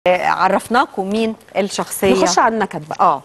آه، عرفناكم مين الشخصيه نخش على النكد بقى اه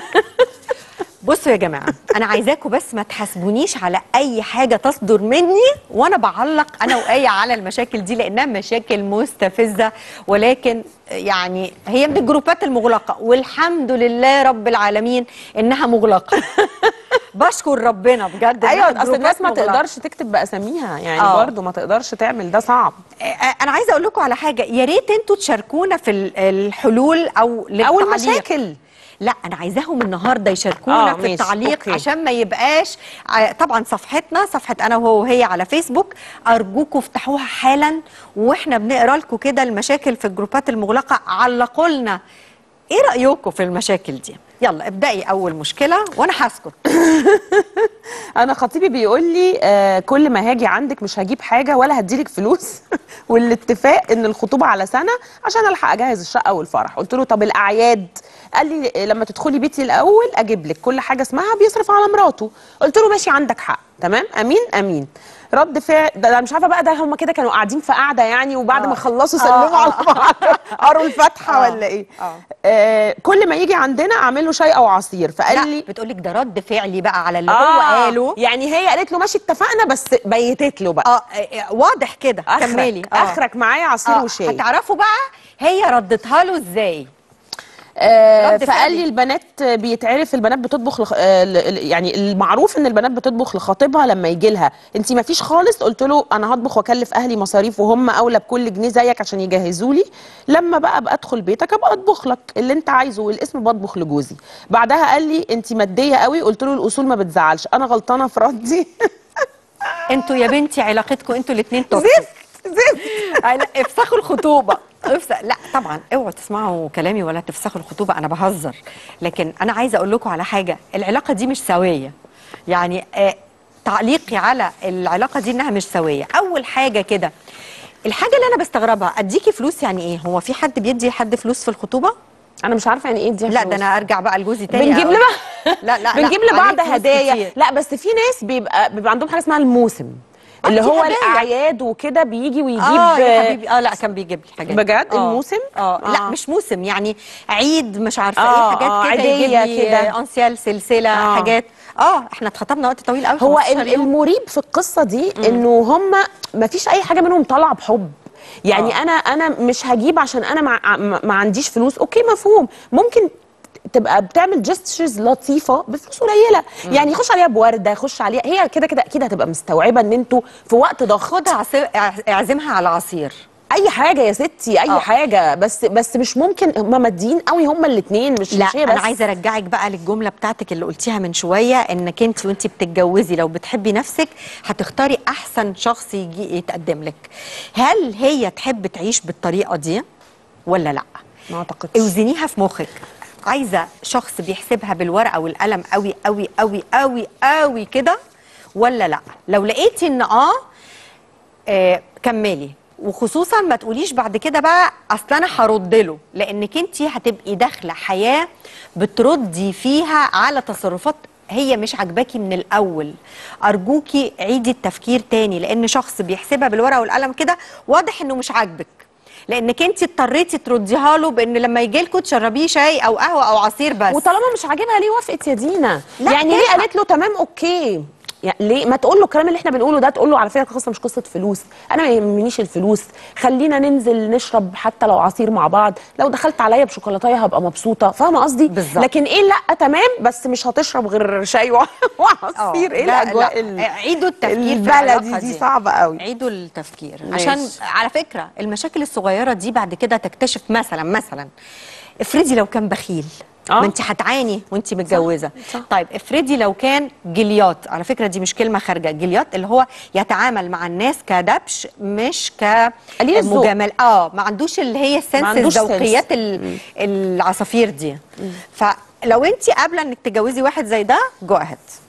بصوا يا جماعه انا عايزاكم بس ما تحاسبونيش على اي حاجه تصدر مني وانا بعلق انا وايه على المشاكل دي لانها مشاكل مستفزه ولكن يعني هي من الجروبات المغلقه والحمد لله رب العالمين انها مغلقه بشكر ربنا بجد ايوه إنها اصل الناس ما جروبات مغلقة. تقدرش تكتب باساميها يعني آه. برضو ما تقدرش تعمل ده صعب آه، انا عايزه اقول لكم على حاجه يا ريت انتوا تشاركونا في ال- الحلول او او للتعليق. المشاكل لا انا عايزاهم النهارده يشاركونا آه، في ماشي، التعليق أوكي. عشان ما يبقاش ع- طبعا صفحتنا صفحه انا وهو وهي على فيسبوك ارجوكم افتحوها حالا واحنا بنقرا لكم كده المشاكل في الجروبات المغلقه علقوا لنا ايه رايكم في المشاكل دي يلا ابدأي اول مشكله وانا هسكت انا خطيبي بيقول لي آه كل ما هاجي عندك مش هجيب حاجه ولا هديلك فلوس والاتفاق ان الخطوبه على سنه عشان الحق اجهز الشقه والفرح قلت له طب الاعياد قال لي آه، لما تدخلي بيتي الاول اجيب لك كل حاجه اسمها بيصرف على مراته قلت له ماشي عندك حق تمام امين امين رد فعل ده انا مش عارفه بقى ده هم كده كانوا قاعدين في قعده يعني وبعد آه. ما خلصوا آه، سلموا على آه. بعض قروا الفاتحه آه. ولا ايه آه. آه كل ما يجي عندنا اعمل له شاي او عصير فقال لا لي بتقولك ده رد فعلي بقى على اللي هو قاله يعني هي قالت له ماشي اتفقنا بس بيتت له بقى اه آه، واضح كده اخرك كملي آه. اخرك معايا عصير آه، وشاي هتعرفوا بقى هي ردتها له ازاي آه رد فقال فعلي. لي البنات بيتعرف البنات بتطبخ لخ... آه ل- ل- يعني المعروف ان البنات بتطبخ لخطيبها لما يجي لها انت ما فيش خالص قلت له انا هطبخ واكلف اهلي مصاريف وهم اولى بكل جنيه زيك عشان يجهزوا لي لما بقى ابقى ادخل بيتك ابقى اطبخ لك اللي انت عايزه والاسم بطبخ لجوزي بعدها قال لي انت ماديه قوي قلت له الاصول ما بتزعلش انا غلطانه في ردي انتوا يا بنتي علاقتكم انتوا الاثنين توكسيك زفت زفت لا افسخوا الخطوبه افسخ لا طبعا اوعوا تسمعوا كلامي ولا تفسخوا الخطوبه انا بهزر لكن انا عايزه اقول لكم على حاجه العلاقه دي مش سويه يعني آه تعليقي على العلاقه دي انها مش سويه اول حاجه كده الحاجه اللي انا بستغربها اديكي فلوس يعني ايه هو في حد بيدي حد فلوس في الخطوبه انا مش عارفه يعني ايه دي لا ده انا ارجع بقى لجوزي تاني بنجيب أقول- لبعض لا لا لا بنجيب عليه لبعض فلوس هدايا كتير. لا بس في ناس بيبقى بيبقى عندهم حاجه اسمها الموسم اللي دي هو هدايا. الاعياد وكده بيجي ويجيب اه يا حبيبي اه لا كان بيجيب لي حاجات بجد؟ آه. الموسم؟ اه لا آه. مش موسم يعني عيد مش عارفه آه، ايه حاجات آه، كده يجيب عيدية لي كده. آه، انسيال سلسله آه. حاجات اه احنا اتخطبنا وقت طويل قوي هو 15 ال- يوم. المريب في القصه دي انه هم ما فيش اي حاجه منهم طالعه بحب يعني آه. انا انا مش هجيب عشان انا ما, ما ما عنديش فلوس اوكي مفهوم ممكن تبقى بتعمل جستشرز لطيفه بفلوس قليله يعني يخش عليها بورده يخش عليها هي كده كده اكيد هتبقى مستوعبه ان انتوا في وقت ضغط خدها عصي- اع- اعزمها على عصير اي حاجه يا ستي اي آه. حاجه بس بس مش ممكن هما ماديين قوي هما الاثنين مش لا مش هي انا بس عايزه ارجعك بقى للجمله بتاعتك اللي قلتيها من شويه انك انت وانت بتتجوزي لو بتحبي نفسك هتختاري احسن شخص يجي يتقدم لك هل هي تحب تعيش بالطريقه دي ولا لا ما اعتقدش اوزنيها في مخك عايزه شخص بيحسبها بالورقه والقلم قوي قوي قوي قوي قوي كده ولا لا لو لقيتي ان اه, آه كملي وخصوصا ما تقوليش بعد كده بقى اصل انا هرد له لانك انت هتبقي داخله حياه بتردي فيها على تصرفات هي مش عاجباكي من الاول ارجوكي عيدي التفكير تاني لان شخص بيحسبها بالورقه والقلم كده واضح انه مش عاجبك لانك انت اضطريتي ترديها له بان لما يجي لكم تشربيه شاي او قهوه او عصير بس وطالما مش عاجبها ليه وافقت يا دينا لا، يعني ليه تلحق. قالت له تمام اوكي يعني ليه ما تقول له الكلام اللي احنا بنقوله ده تقول له على فكره القصه مش قصه فلوس انا ما يهمنيش الفلوس خلينا ننزل نشرب حتى لو عصير مع بعض لو دخلت عليا بشوكولاتايه هبقى مبسوطه فاهمه قصدي بالظبط. لكن ايه لا تمام بس مش هتشرب غير شاي و- وعصير ايه لا، الاجواء لا، ال- عيدوا التفكير في البلدي العلاقة دي صعبه قوي عيدوا التفكير ماشي. عشان على فكره المشاكل الصغيره دي بعد كده تكتشف مثلا مثلا افرضي لو كان بخيل آه. ما انت هتعاني وانت متجوزه صح. طيب افرضي لو كان جليات على فكره دي مش كلمه خارجه جليات اللي هو يتعامل مع الناس كدبش مش قليل الذوق. كمجامل اه ما عندوش اللي هي السنس عندوش الذوقيات سنس. ال- العصافير دي فلو انت قابله انك تتجوزي واحد زي ده جو اهيد